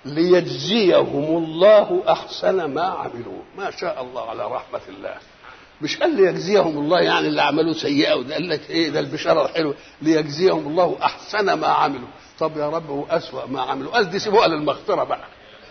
ليجزيهم الله احسن ما عملوا ما شاء الله على رحمه الله مش قال ليجزيهم الله يعني اللي عملوا سيئه وده قال لك ايه ده البشاره الحلوه ليجزيهم الله احسن ما عملوا طب يا رب هو اسوا ما عملوا قال دي سيبوها للمغفره بقى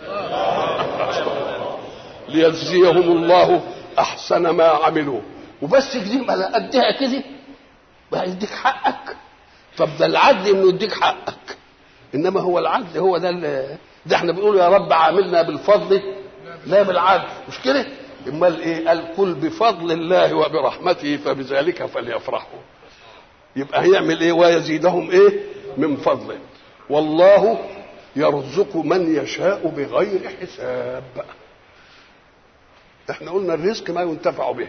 ليجزيهم الله احسن ما عملوا وبس كده ما قدها كده بقى يديك حقك طب ده العدل انه يديك حقك انما هو العدل هو ده اللي ده احنا بنقول يا رب عاملنا بالفضل لا بالعدل مش كده امال ايه قال قل بفضل الله وبرحمته فبذلك فليفرحوا يبقى هيعمل ايه ويزيدهم ايه من فضله والله يرزق من يشاء بغير حساب احنا قلنا الرزق ما ينتفع به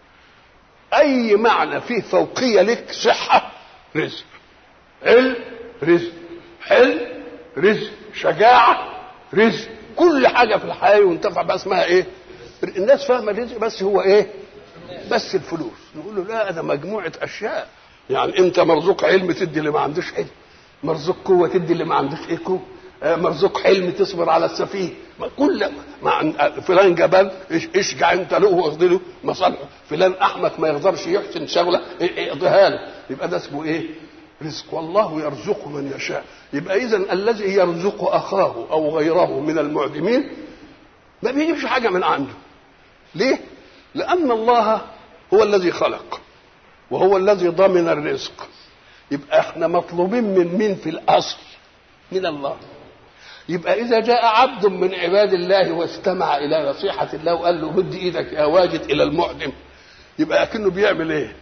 اي معنى فيه فوقيه لك صحه رزق علم رزق حلم رزق شجاعه رزق كل حاجه في الحياه ينتفع بها اسمها ايه الناس فاهمه الرزق بس هو ايه بس الفلوس نقول له لا ده مجموعه اشياء يعني انت مرزوق علم تدي اللي ما عندوش علم مرزوق قوه تدي اللي ما عندوش ايه قوه مرزوق حلم تصبر على السفيه كل مع فلان جبل اشجع انت له واخذ له مصالحه فلان احمق ما يقدرش يحسن شغله اقضيها له يبقى ده اسمه ايه رزق والله يرزق من يشاء يبقى اذا الذي يرزق اخاه او غيره من المعدمين ما بيجيبش حاجه من عنده ليه لان الله هو الذي خلق وهو الذي ضمن الرزق يبقى احنا مطلوبين من مين في الاصل من الله يبقى اذا جاء عبد من عباد الله واستمع الى نصيحه الله وقال له مد ايدك يا واجد الى المعدم يبقى اكنه بيعمل ايه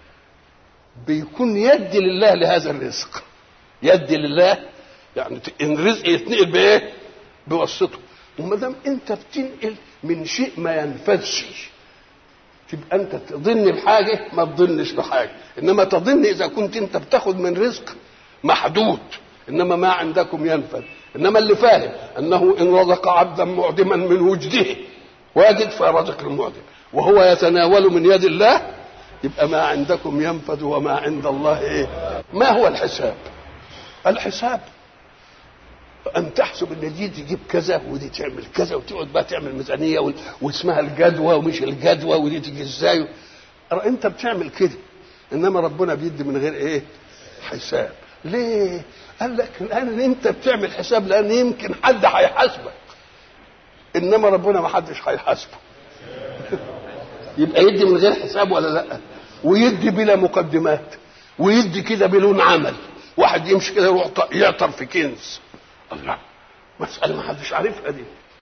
بيكون يد لله لهذا الرزق يد لله يعني ان الرزق يتنقل بايه بواسطه وما دام انت بتنقل من شيء ما ينفذش تبقى انت تظن بحاجه ما تظنش بحاجه انما تظن اذا كنت انت بتاخد من رزق محدود انما ما عندكم ينفذ انما اللي فاهم انه ان رزق عبدا معدما من وجده واجد فرزق المعدم وهو يتناول من يد الله يبقى ما عندكم ينفذ وما عند الله ايه ما هو الحساب الحساب ان تحسب ان دي تجيب كذا ودي تعمل كذا وتقعد بقى تعمل ميزانيه واسمها الجدوى ومش الجدوى ودي تيجي ازاي انت بتعمل كده انما ربنا بيدي من غير ايه حساب ليه قال لك الان انت بتعمل حساب لان يمكن حد هيحاسبك انما ربنا ما حدش هيحاسبه يبقى يدي من غير حساب ولا لا ويدي بلا مقدمات ويدي كده بدون عمل واحد يمشي كده يروح يعطر في كنز الله مسألة ما حدش عارفها دي